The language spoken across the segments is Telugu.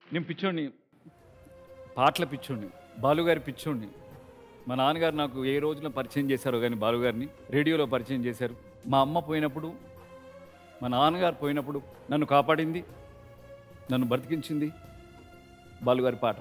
నేను పిచ్చోడిని పాటల పిచ్చోడిని బాలుగారి పిచ్చోడిని మా నాన్నగారు నాకు ఏ రోజున పరిచయం చేశారో కానీ బాలుగారిని రేడియోలో పరిచయం చేశారు మా అమ్మ పోయినప్పుడు మా నాన్నగారు పోయినప్పుడు నన్ను కాపాడింది నన్ను బ్రతికించింది బాలుగారి పాట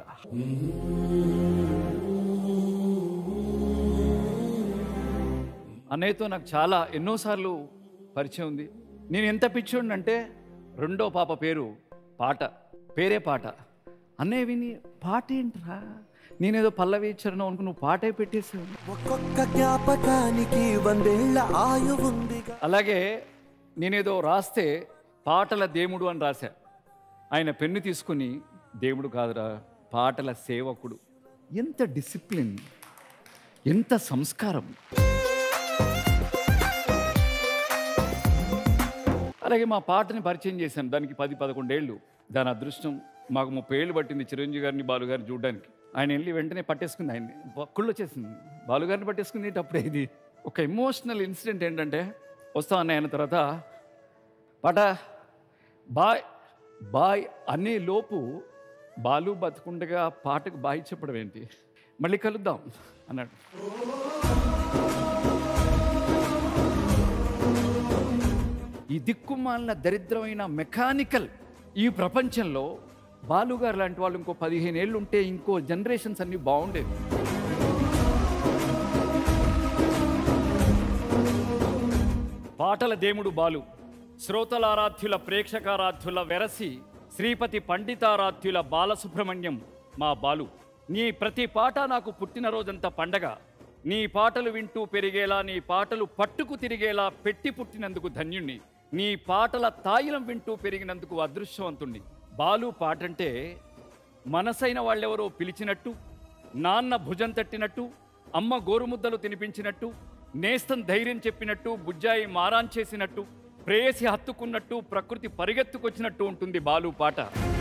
అన్నయ్యతో నాకు చాలా ఎన్నోసార్లు పరిచయం ఉంది నేను ఎంత పిచ్చోడిని అంటే రెండో పాప పేరు పాట పేరే పాట అన్నయ్య విని పాట ఏంట్రా నేనేదో పల్లవి చరణం అనుకుని నువ్వు పాటే పెట్టేసావు ఒక్కొక్క జ్ఞాపకానికి వందేళ్ల ఆయువుందిగా అలాగే నేనేదో రాస్తే పాటల దేవుడు అని రాశా ఆయన పెన్ను తీసుకుని దేవుడు కాదురా పాటల సేవకుడు ఎంత డిసిప్లిన్ ఎంత సంస్కారం అలాగే మా పాటని పరిచయం చేశాను దానికి పది పదకొండేళ్ళు దాని అదృష్టం మాకు ముప్పై ఏళ్ళు పట్టింది చిరంజీవి గారిని బాలుగారిని చూడడానికి ఆయన వెళ్ళి వెంటనే పట్టేసుకుంది ఆయన్ని కుళ్ళు వచ్చేసింది బాలుగారిని పట్టేసుకుంది ఏంటి అప్పుడే ఇది ఒక ఎమోషనల్ ఇన్సిడెంట్ ఏంటంటే వస్తా అన్న అయిన తర్వాత పాట బాయ్ బాయ్ అనే లోపు బాలు బతుకుండగా పాటకు బాయ్ చెప్పడం ఏంటి మళ్ళీ కలుద్దాం అన్నాడు ఈ దిక్కుమాలిన దరిద్రమైన మెకానికల్ ఈ ప్రపంచంలో బాలుగారు లాంటి వాళ్ళు ఇంకో పదిహేను ఏళ్ళు ఉంటే ఇంకో జనరేషన్స్ అన్ని బాగుండేది పాటల దేవుడు బాలు శ్రోతలారాధ్యుల ప్రేక్షకారాధ్యుల వెరసి శ్రీపతి పండితారాధ్యుల బాలసుబ్రహ్మణ్యం మా బాలు నీ ప్రతి పాట నాకు పుట్టినరోజంత పండగ నీ పాటలు వింటూ పెరిగేలా నీ పాటలు పట్టుకు తిరిగేలా పెట్టి పుట్టినందుకు ధన్యుణ్ణి నీ పాటల తాయిలం వింటూ పెరిగినందుకు అదృష్టవంతుణ్ణి బాలు పాటంటే మనసైన వాళ్ళెవరో పిలిచినట్టు నాన్న భుజం తట్టినట్టు అమ్మ గోరుముద్దలు తినిపించినట్టు నేస్తం ధైర్యం చెప్పినట్టు బుజ్జాయి మారాన్ చేసినట్టు ప్రేయసి హత్తుకున్నట్టు ప్రకృతి పరిగెత్తుకొచ్చినట్టు ఉంటుంది బాలు పాట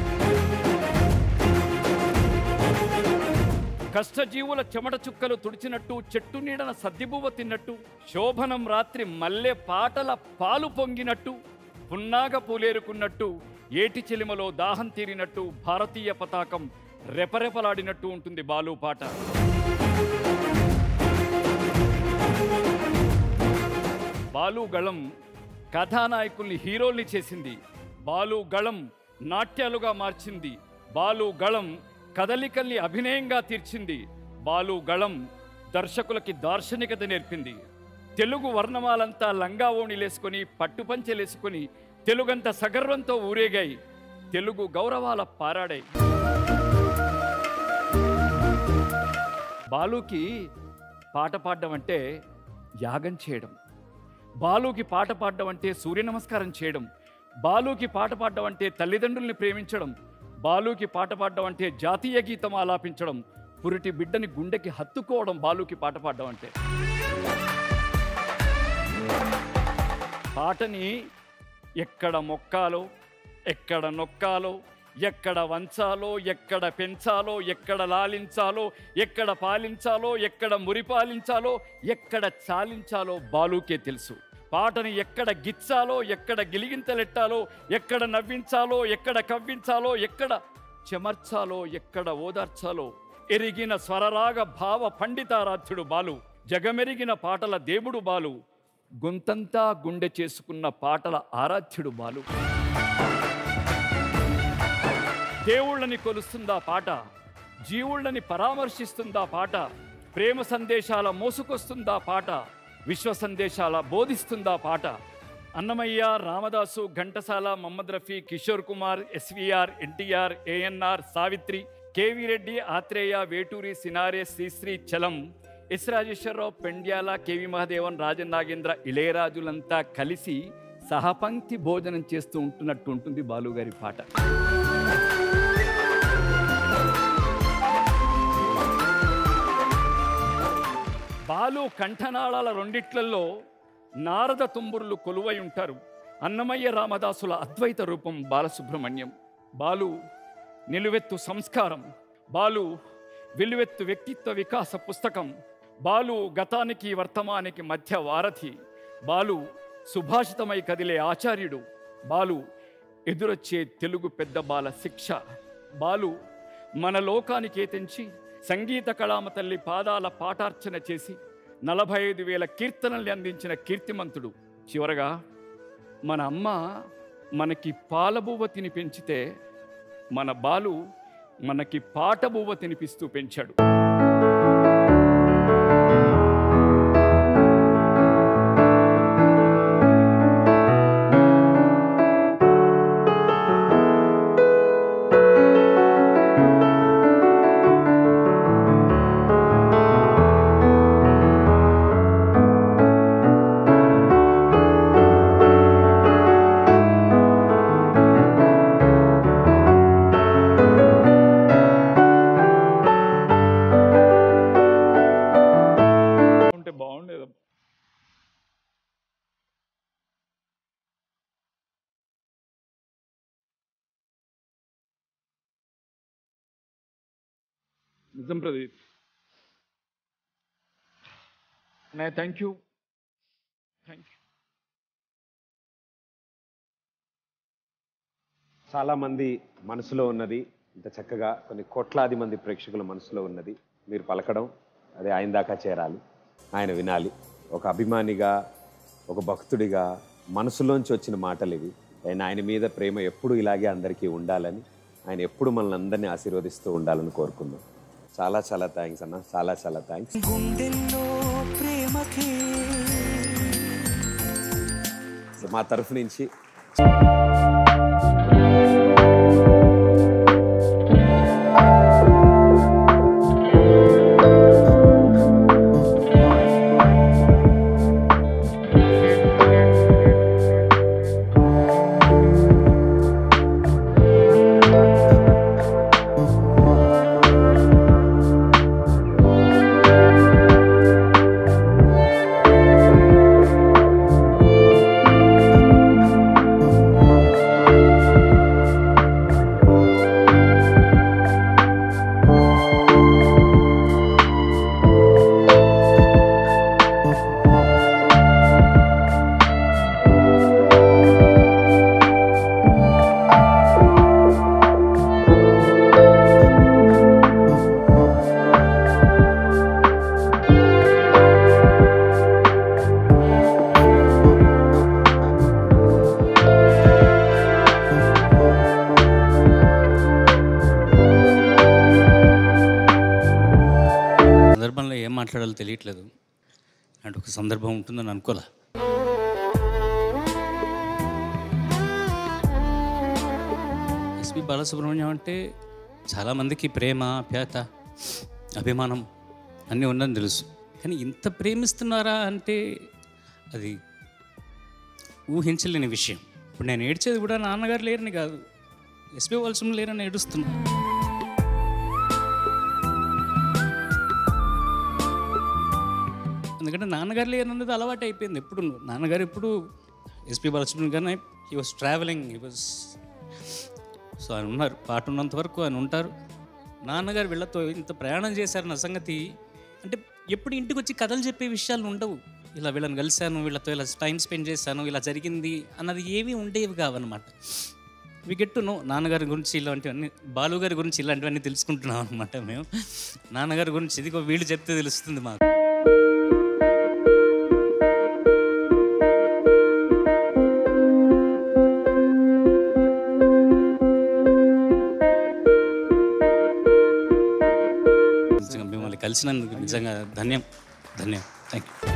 కష్టజీవుల చెమట చుక్కలు తుడిచినట్టు చెట్టు నీడన సద్దిబువ్వ తిన్నట్టు శోభనం రాత్రి మల్లె పాటల పాలు పొంగినట్టు పున్నాగ పూలేరుకున్నట్టు ఏటి చెలిమలో దాహం తీరినట్టు భారతీయ పతాకం రెపరెపలాడినట్టు ఉంటుంది బాలు పాట బాలు గళం కథానాయకుల్ని హీరోల్ని చేసింది బాలు గళం నాట్యాలుగా మార్చింది బాలు గళం కదలికల్ని అభినయంగా తీర్చింది బాలు గళం దర్శకులకి దార్శనికత నేర్పింది తెలుగు వర్ణమాలంతా లంగా ఓణిలేసుకొని పట్టుపంచెలేసుకొని తెలుగంత సగర్వంతో ఊరేగాయి తెలుగు గౌరవాల పారాడాయి బాలుకి పాట పాడడం అంటే యాగం చేయడం బాలుకి పాట పాడడం అంటే సూర్య నమస్కారం చేయడం బాలుకి పాట పాడడం అంటే తల్లిదండ్రుల్ని ప్రేమించడం బాలుకి పాట పాడడం అంటే జాతీయ గీతం ఆలాపించడం పురిటి బిడ్డని గుండెకి హత్తుకోవడం బాలుకి పాట పాడడం అంటే పాటని ఎక్కడ మొక్కాలో ఎక్కడ నొక్కాలో ఎక్కడ వంచాలో ఎక్కడ పెంచాలో ఎక్కడ లాలించాలో ఎక్కడ పాలించాలో ఎక్కడ మురిపాలించాలో ఎక్కడ చాలించాలో బాలుకే తెలుసు పాటని ఎక్కడ గిచ్చాలో ఎక్కడ గిలిగింతలెట్టాలో ఎక్కడ నవ్వించాలో ఎక్కడ కవ్వించాలో ఎక్కడ చెమర్చాలో ఎక్కడ ఓదార్చాలో ఎరిగిన స్వరరాగ భావ పండితారాధ్యుడు బాలు జగమెరిగిన పాటల దేవుడు బాలు గొంతంతా గుండె చేసుకున్న పాటల ఆరాధ్యుడు బాలు దేవుళ్ళని కొలుస్తుందా పాట జీవుళ్ళని పరామర్శిస్తుందా పాట ప్రేమ సందేశాల మోసుకొస్తుందా పాట విశ్వ సందేశాల బోధిస్తుందా పాట అన్నమయ్య రామదాసు ఘంటసాల మహమ్మద్ రఫీ కిషోర్ కుమార్ ఎస్విఆర్ ఎన్టీఆర్ ఏఎన్ఆర్ సావిత్రి కేవీ రెడ్డి ఆత్రేయ వేటూరి సినారే శ్రీశ్రీ చలం ఎస్ రాజేశ్వరరావు పెండ్యాల కేవి మహాదేవన్ రాజన్ నాగేంద్ర ఇళయరాజులంతా కలిసి సహపంక్తి భోజనం చేస్తూ ఉంటున్నట్టు ఉంటుంది బాలుగారి పాట బాలు కంఠనాళాల రెండిట్లలో నారద తుంబురులు కొలువై ఉంటారు అన్నమయ్య రామదాసుల అద్వైత రూపం బాలసుబ్రహ్మణ్యం బాలు నిలువెత్తు సంస్కారం బాలు విలువెత్తు వ్యక్తిత్వ వికాస పుస్తకం బాలు గతానికి వర్తమానికి మధ్య వారధి బాలు సుభాషితమై కదిలే ఆచార్యుడు బాలు ఎదురొచ్చే తెలుగు పెద్ద బాల శిక్ష బాలు మన లోకానికి తెంచి సంగీత కళామ తల్లి పాదాల పాటార్చన చేసి నలభై ఐదు వేల కీర్తనల్ని అందించిన కీర్తిమంతుడు చివరగా మన అమ్మ మనకి పాలబువ్వ తిని పెంచితే మన బాలు మనకి పాటబువ్వ తినిపిస్తూ పెంచాడు ఉంటే బాగుండేది నిజం ప్రదీప్ నే థ్యాంక్ యూ థ్యాంక్ యూ చాలా మంది మనసులో ఉన్నది ఇంత చక్కగా కొన్ని కోట్లాది మంది ప్రేక్షకుల మనసులో ఉన్నది మీరు పలకడం అదే ఆయన దాకా చేరాలి ఆయన వినాలి ఒక అభిమానిగా ఒక భక్తుడిగా మనసులోంచి వచ్చిన మాటలు ఇవి ఆయన ఆయన మీద ప్రేమ ఎప్పుడు ఇలాగే అందరికీ ఉండాలని ఆయన ఎప్పుడు మనల్ని అందరినీ ఆశీర్వదిస్తూ ఉండాలని కోరుకుందాం చాలా చాలా థ్యాంక్స్ అన్న చాలా చాలా థ్యాంక్స్ గుండెల్లో ప్రేమకే మా తరఫు నుంచి సందర్భంలో ఏం మాట్లాడాలో తెలియట్లేదు అంటే ఒక సందర్భం ఉంటుందని అనుకోలే ఎస్పి బాలసుబ్రహ్మణ్యం అంటే చాలామందికి ప్రేమ ప్యాత అభిమానం అన్నీ ఉందని తెలుసు కానీ ఇంత ప్రేమిస్తున్నారా అంటే అది ఊహించలేని విషయం ఇప్పుడు నేను ఏడ్చేది కూడా నాన్నగారు లేరని కాదు ఎస్పి బాలసుబ్రహ్మణ్యం లేరని ఏడుస్తున్నా ఎందుకంటే నాన్నగారు లేరన్నది అలవాటు అయిపోయింది ఎప్పుడు నాన్నగారు ఎప్పుడు ఎస్పి బాలసుబ్రహ్మణ్యం గారిని he was travelling he was so ఆయన ఉన్నారు పాట ఉన్నంత వరకు ఆయన ఉంటారు నాన్నగారు వీళ్ళతో ఇంత ప్రయాణం చేశారన్న సంగతి అంటే ఎప్పుడు ఇంటికి వచ్చి కథలు చెప్పే విషయాలు ఉండవు ఇలా వీళ్ళని కలిశాను వీళ్ళతో ఇలా టైం స్పెండ్ చేశాను ఇలా జరిగింది అన్నది ఏమీ ఉండేవి కావన్నమాట వి గెట్ టు నో నాన్నగారి గురించి ఇలాంటివన్నీ బాలు గారి గురించి ఇలాంటివన్నీ తెలుసుకుంటున్నాం అనమాట మేము నాన్నగారి గురించి ఇదిగో వీళ్ళు చెప్తే తెలుస్తుంది మాకు నిజంగా మిమ్మల్ని కలిసినందుకు నిజంగా ధన్యం ధన్యం థ్యాంక్ యూ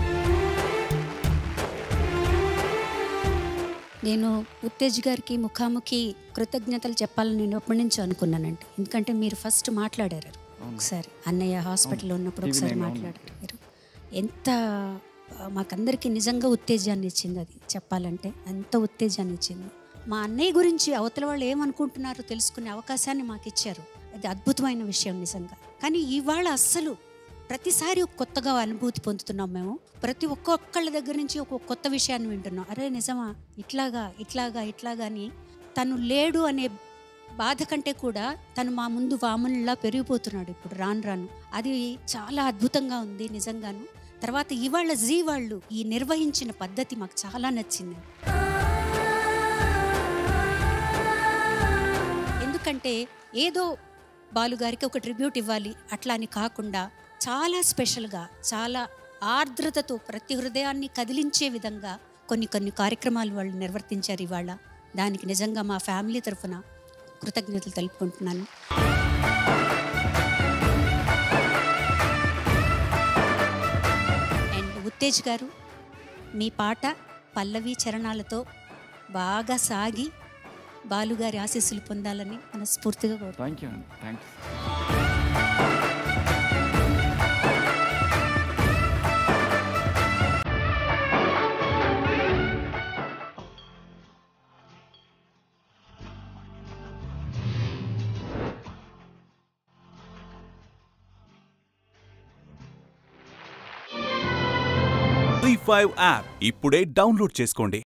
నేను ఉత్తేజ్ గారికి ముఖాముఖి కృతజ్ఞతలు చెప్పాలని నేను ఎప్పటి నుంచో అనుకున్నానండి ఎందుకంటే మీరు ఫస్ట్ మాట్లాడారు ఒకసారి అన్నయ్య హాస్పిటల్లో ఉన్నప్పుడు ఒకసారి మాట్లాడారు మీరు ఎంత ఆ, మాకందరికీ నిజంగా ఉత్తేజాన్ని ఇచ్చింది అది చెప్పాలంటే ఎంత ఉత్తేజాన్ని ఇచ్చింది మా అన్నయ్య గురించి అవతల వాళ్ళు ఏమనుకుంటున్నారో తెలుసుకునే అవకాశాన్ని మాకు ఇచ్చారు అది అద్భుతమైన విషయం నిజంగా కానీ ఇవాళ అస్సలు ప్రతిసారి ఒక కొత్తగా అనుభూతి పొందుతున్నాం మేము ప్రతి ఒక్కొక్కళ్ళ దగ్గర నుంచి ఒక కొత్త విషయాన్ని వింటున్నాం అరే నిజమా ఇట్లాగా ఇట్లాగా ఇట్లాగా అని తను లేడు అనే బాధ కంటే కూడా తను మా ముందు వామనులా పెరిగిపోతున్నాడు ఇప్పుడు రాను రాను అది చాలా అద్భుతంగా ఉంది నిజంగాను తర్వాత ఇవాళ జీ వాళ్ళు ఈ నిర్వహించిన పద్ధతి మాకు చాలా నచ్చింది ఎందుకంటే ఎందుకంటే ఏదో బాలుగారికి ఒక ట్రిబ్యూట్ ఇవ్వాలి అట్లా అని కాకుండా చాలా స్పెషల్గా చాలా ఆర్ద్రతతో ప్రతి హృదయాన్ని కదిలించే విధంగా కొన్ని కొన్ని కార్యక్రమాలు వాళ్ళు నిర్వర్తించారు ఇవాళ దానికి నిజంగా మా ఫ్యామిలీ తరఫున కృతజ్ఞతలు తెలుపుకుంటున్నాను అండ్ ఉత్తేజ్ గారు మీ పాట పల్లవి చరణాలతో బాగా సాగి బాలుగారి ఆశీస్సులు పొందాలని మనస్ఫూర్తిగా కోరుతున్నాను థ్యాంక్ యూ అండి thank you three five app ఇప్పుడే డౌన్లోడ్ చేసుకోండి